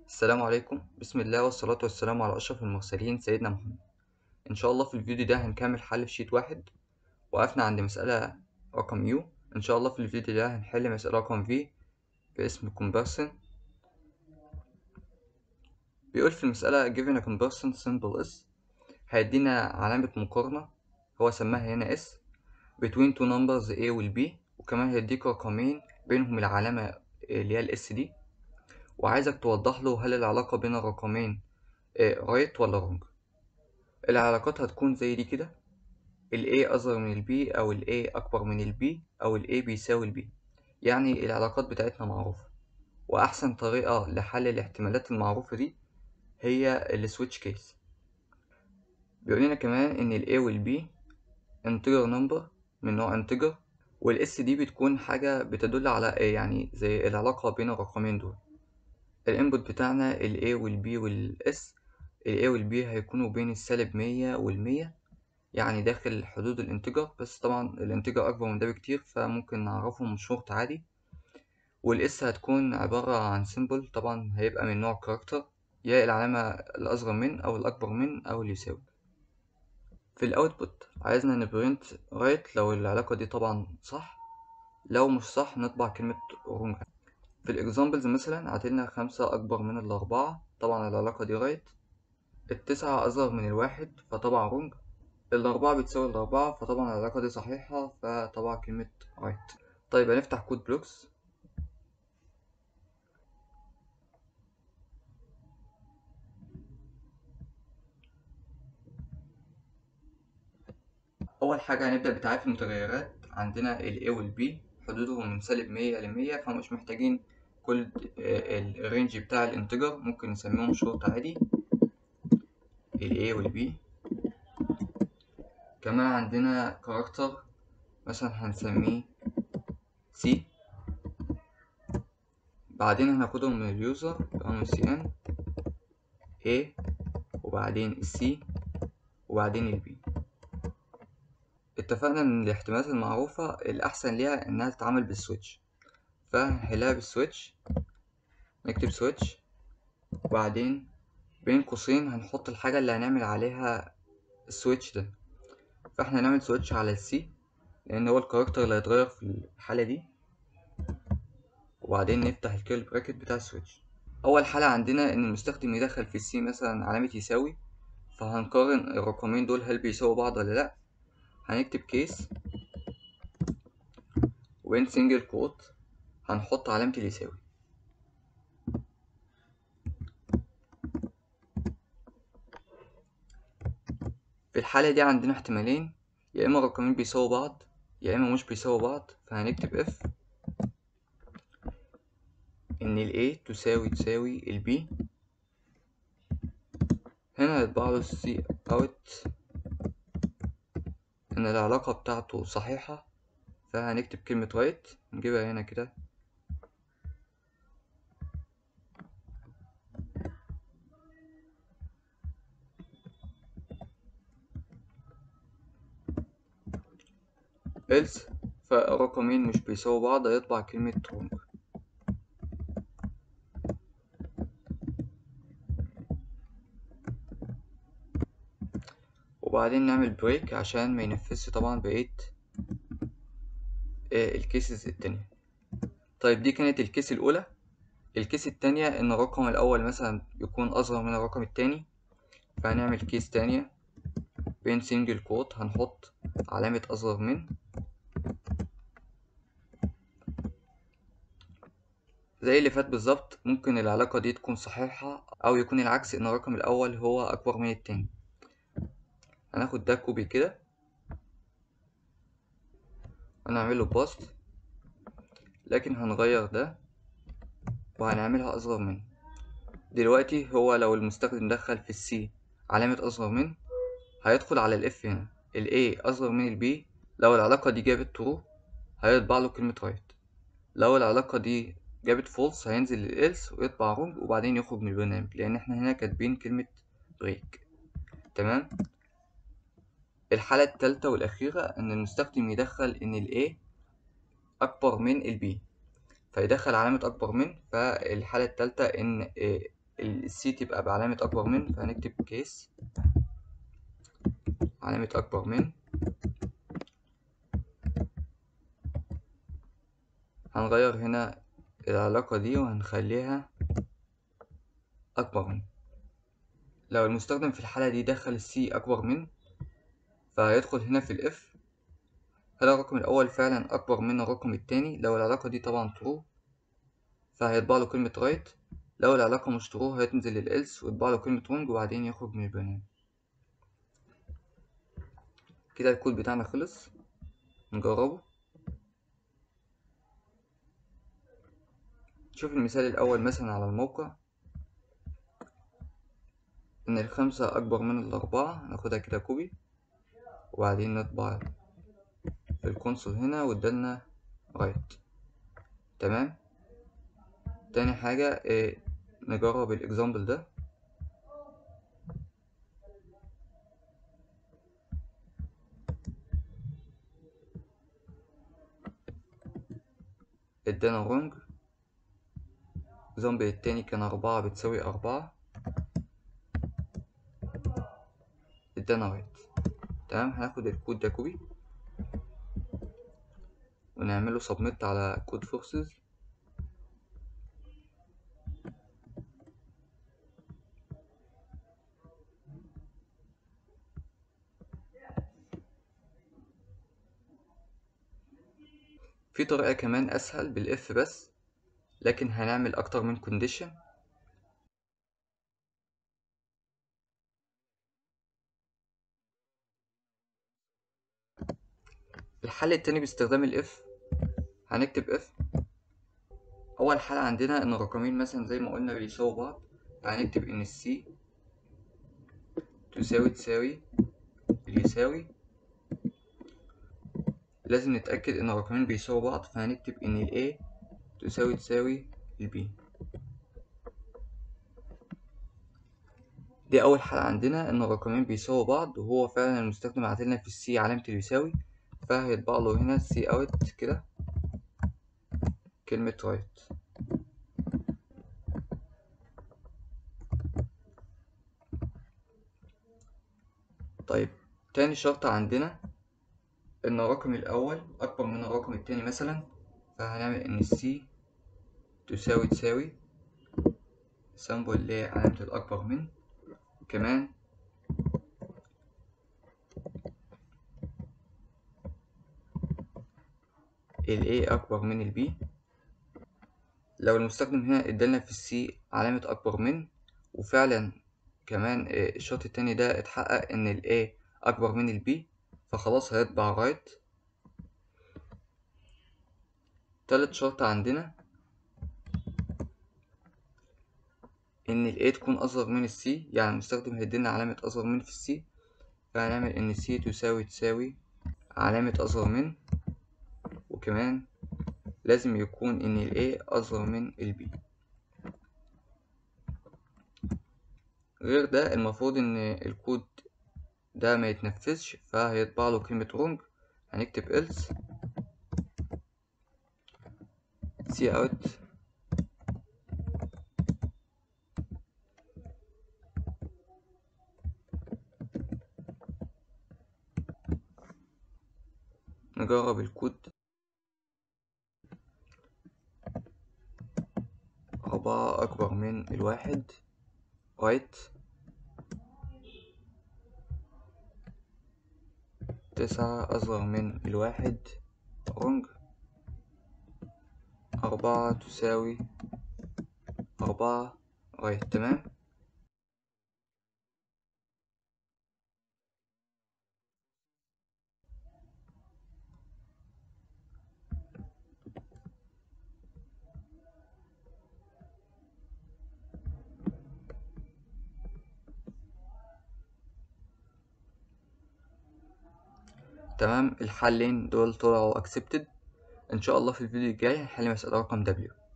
السلام عليكم بسم الله والصلاة والسلام على أشرف المرسلين سيدنا محمد إن شاء الله في الفيديو ده هنكمل حل في شيت واحد وقفنا عند مسألة رقم يو إن شاء الله في الفيديو ده هنحل مسألة رقم في باسم comparison بيقول في المسألة given a comparison symbol s هيدينا علامة مقارنة هو سماها هنا s between two numbers a وال b وكمان هيديك رقمين بينهم العلامة اللي هي الاس دي وعايزك توضح له هل العلاقة بين الرقمين رايت ولا wrong العلاقات هتكون زي دي كده ال A أصغر من ال B أو ال A أكبر من ال B أو ال A بيساوي ال B يعني العلاقات بتاعتنا معروفة وأحسن طريقة لحل الاحتمالات المعروفة دي هي السويتش كيس بيقول لنا كمان إن ال A وال B integer number من نوع integer وال S دي بتكون حاجة بتدل على يعني زي العلاقة بين الرقمين دول الانبوت بتاعنا ال A وال B وال S ال A وال B هيكونوا بين السالب مية والمية يعني داخل حدود الانتجر بس طبعا الانتجر أكبر من ده بكتير فممكن نعرفهم شورت عادي والاس هتكون عبارة عن سيمبل طبعا هيبقى من نوع كاركتر يا العلامة الأصغر من أو الأكبر من أو اللي يساوي في الأوتبوت عايزنا نبرنت رايت لو العلاقة دي طبعا صح لو مش صح نطبع كلمة رونج في الإكزامبلز مثلا عطيلنا خمسة أكبر من الأربعة طبعا العلاقة دي رايت التسعة أصغر من الواحد فطبعا رونج الأربعة بتساوي الأربعة فطبعا العلاقة دي صحيحة فطبعا كلمة رايت طيب هنفتح كود بلوكس أول حاجة هنبدأ بتعريف المتغيرات عندنا ال A وال B حدودهم من سالب مية لمية فمش محتاجين كل الرينج بتاع الانتجر ممكن نسميهم شورت عادي ال A وال B كمان عندنا كاركتر مثلا هنسميه C بعدين هناخدهم من اليوزر يبقى سي ان A وبعدين السي وبعدين البي اتفقنا ان الاحتمالات المعروفة الأحسن ليها إنها تتعامل بالسويتش فهنحلها بالسويتش نكتب سويتش وبعدين بين قوسين هنحط الحاجة اللي هنعمل عليها السويتش ده فاحنا هنعمل سويتش على السي لأن هو الكاركتر اللي هيتغير في الحالة دي وبعدين نفتح الكيرل براكت بتاع السويتش أول حالة عندنا إن المستخدم يدخل في السي مثلا علامة يساوي فهنقارن الرقمين دول هل بيساووا بعض ولا لأ هنكتب كيس وبين سنجل كوت هنحط علامة اليساوي في الحالة دي عندنا احتمالين يا إما الرقمين بيساووا بعض يا إما مش بيساووا بعض فهنكتب اف إن ال A تساوي تساوي ال B هنا هيطبع له السي اوت إن العلاقة بتاعته صحيحة فهنكتب كلمة رايت نجيبها هنا كده else فالرقمين مش بيساووا بعض هيطبع كلمة wrong وبعدين نعمل بريك عشان ما ينفذش طبعا بقية الكيسز التانية طيب دي كانت الكيس الأولى الكيس التانية إن الرقم الأول مثلا يكون أصغر من الرقم التاني فهنعمل كيس تانية بين سنجل كوت هنحط علامة أصغر من زي اللي فات بالظبط ممكن العلاقة دي تكون صحيحة أو يكون العكس إن الرقم الأول هو أكبر من التاني هناخد ده كوبي كده هنعمله باست لكن هنغير ده وهنعملها أصغر من دلوقتي هو لو المستخدم دخل في السي علامة أصغر من هيدخل على الاف هنا ال A أصغر من ال B لو العلاقة دي جابت true هيطبع له كلمة right لو العلاقة دي جابت false هينزل للإلس ويطبع wrong وبعدين يخرج من البرنامج لأن احنا هنا كاتبين كلمة break تمام الحالة التالتة والأخيرة إن المستخدم يدخل إن ال A أكبر من ال B فيدخل علامة أكبر من فالحالة التالتة إن السي تبقى بعلامة أكبر من فهنكتب كيس علامة أكبر من هنغير هنا العلاقة دي وهنخليها أكبر من لو المستخدم في الحالة دي دخل السي أكبر من فهيدخل هنا في الإف هل الرقم الأول فعلا أكبر من الرقم التاني لو العلاقة دي طبعا true فهيطبع له كلمة رايت لو العلاقة مش true هينزل للإلس ويطبع له كلمة wrong وبعدين يخرج من البرنامج كده الكود بتاعنا خلص نجربه شوف المثال الأول مثلا على الموقع إن الخمسة أكبر من الأربعة ناخدها كده كوبي وبعدين نطبع في الكونسول هنا وادالنا رايت تمام تاني حاجة إيه نجرب الإكزامبل ده ادانا رونج الإكزامبل التاني كان أربعة بتساوي أربعة ادانا رايت تمام هناخد الكود ده كوبي ونعمله سبميت على كود فورسز في طريقة كمان أسهل بالإف بس لكن هنعمل أكتر من كونديشن الحل التاني باستخدام الإف هنكتب إف أول حالة عندنا إن الرقمين مثلا زي ما قلنا بيساووا بعض فهنكتب إن السي تساوي تساوي يساوي لازم نتأكد إن الرقمين بيساووا بعض فهنكتب إن ال A تساوي تساوي ال B دي أول حالة عندنا إن الرقمين بيساووا بعض وهو فعلا المستخدم عاتلنا في السي علامة اليساوي فهيطبع له هنا سي أوت كده كلمة رايت طيب تاني شرط عندنا إن الرقم الأول أكبر من الرقم التاني مثلا فهنعمل إن السي تساوي تساوي سامبل اللي هي علامة الأكبر من كمان ال A أكبر من ال B لو المستخدم هنا ادالنا في السي علامة أكبر من وفعلا كمان الشرط التاني ده اتحقق إن ال A أكبر من ال B فخلاص هيطبع رايت تالت شرط عندنا إن ال A تكون أصغر من ال C يعني المستخدم هيدينا علامة أصغر من في ال C فهنعمل إن C تساوي تساوي علامة أصغر من وكمان لازم يكون إن ال A أصغر من ال B غير ده المفروض إن الكود ده ما يتنفذش فهيطبع له كلمة wrong هنكتب else cout نجرب الكود أربعة أكبر من الواحد رايت تسعة أصغر من الواحد رونج أربعة تساوي أربعة رايت تمام تمام الحلين دول طلعوا accepted ان شاء الله في الفيديو الجاي هنحل مسألة رقم W